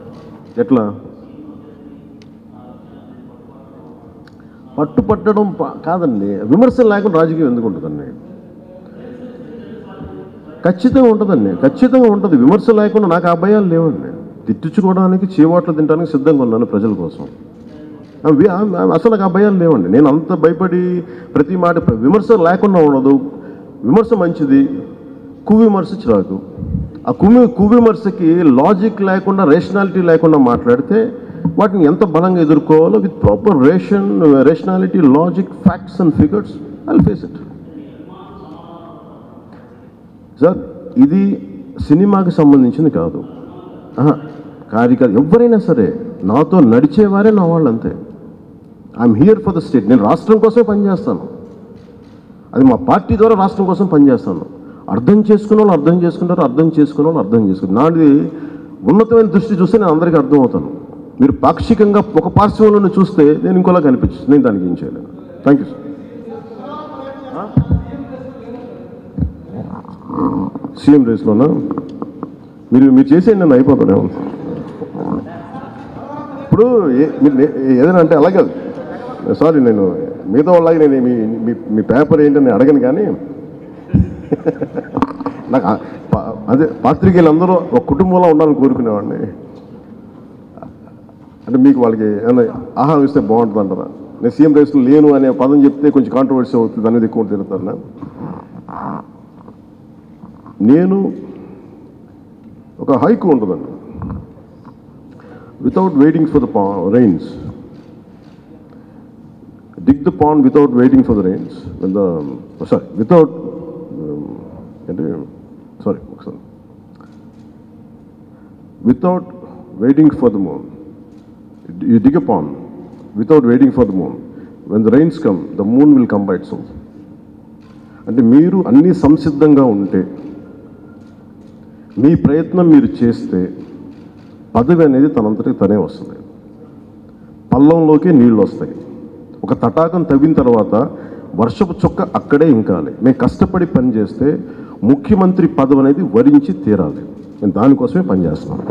ఎట్లా పట్టుపట్టడం ప- కాదండి విమర్శలు లేకుండా రాజకీయం ఎందుకు ఉంటుందండి ఖచ్చితంగా ఉంటుందండి ఖచ్చితంగా ఉంటుంది విమర్శ లేకుండా నాకు ఆ భయాలు లేవండి తిట్టించుకోవడానికి చీవాట్లు తినడానికి సిద్ధంగా ఉన్నాను ప్రజల కోసం ఆ వి- ఆ- ఆ- అసలు నాకు ఆ భయాలు లేవండి నేను అంత భయపడి ప్రతి మాట విమర్శ లేకుండా ఉండదు విమర్శ మంచిది కువిమర్శ చిరాకు ఆ కువి కువిమర్శకి లాజిక్ లేకుండా రేషనాలిటీ లేకుండా మాట్లాడితే వాటిని ఎంత బలంగా ఎదుర్కోవాలో with proper ration rationality logic facts and figures I face it sir ఇది సినిమాకి సంబంధించింది కాదు ఆహా, కార్యకర్త ఎవరైనా సరే నాతో నడిచేవారే నా వాళ్ళు అంతే I'm here for the state నేను రాష్ట్రం కోసమే పనిచేస్తాను అది మా పార్టీ ద్వారా రాష్ట్రం కోసం పనిచేస్తాను అర్థం చేసుకున్న వాళ్ళు అర్థం చేసుకుంటారు అర్థం చేసుకున్న వాళ్ళు అర్థం చేసుకుంటారు నాది ఉన్నతమైన దృష్టి చూస్తే నేను అందరికీ అర్థం అవుతాను మీరు పాక్షికంగా ఒక పార్శ్వంలో చూస్తే నేను ఇంకోలా కనిపించు నేను దానికి ఏం చేయలేను థ్యాంక్ యూ సార్ సీఎం రేస్లోనా మీరు మీరు చేసేయండి నన్ను అయిపోతాను ఇప్పుడు ఏ- మీరు నే- ఏదైనా అంటే అలాగే సారీ నేను మిగతా వాళ్ళకి నేను మీ మీ మీ పేపర్ ఏంటని అడగను కానీ నాకు ఆ- పా- అదే పాత్రికేయులు అందరూ ఒక కుటుంబంలో ఉండాలని కోరుకునేవాడిని అంటే మీకు వాళ్ళకి ఏమైనా ఆహారం ఇస్తే బాగుంటుంది అంటారా నేను సీఎం రేస్లో లేను అనే పదం చెప్తే కొంచెం కాంట్రవర్సీ అవుతుంది అనేది ఎక్కువ తిరుగుతాను నేను ఒక హైకు ఉంటుందండి without waiting for the rains dig the pan without waiting for the rains the sorry without అంటే సారీ ఒకసారి without waiting for the moon you dig a pan without waiting for the moon when the rains come the moon will come by itself అంటే మీరు అన్నీ సంసిద్ధంగా ఉంటే మీ ప్రయత్నం మీరు చేస్తే పదవి అనేది తనంతటి తనే వస్తుంది పల్లంలోకి నీళ్ళు వస్తాయి ఒక తటాకం తవ్విన తర్వాత వర్షపు చుక్క అక్కడే ఇంకాలి మేము కష్టపడి పని చేస్తే ముఖ్యమంత్రి పదవి అనేది వరించి తీరాలి నేను దానికోసమే పనిచేస్తున్నాను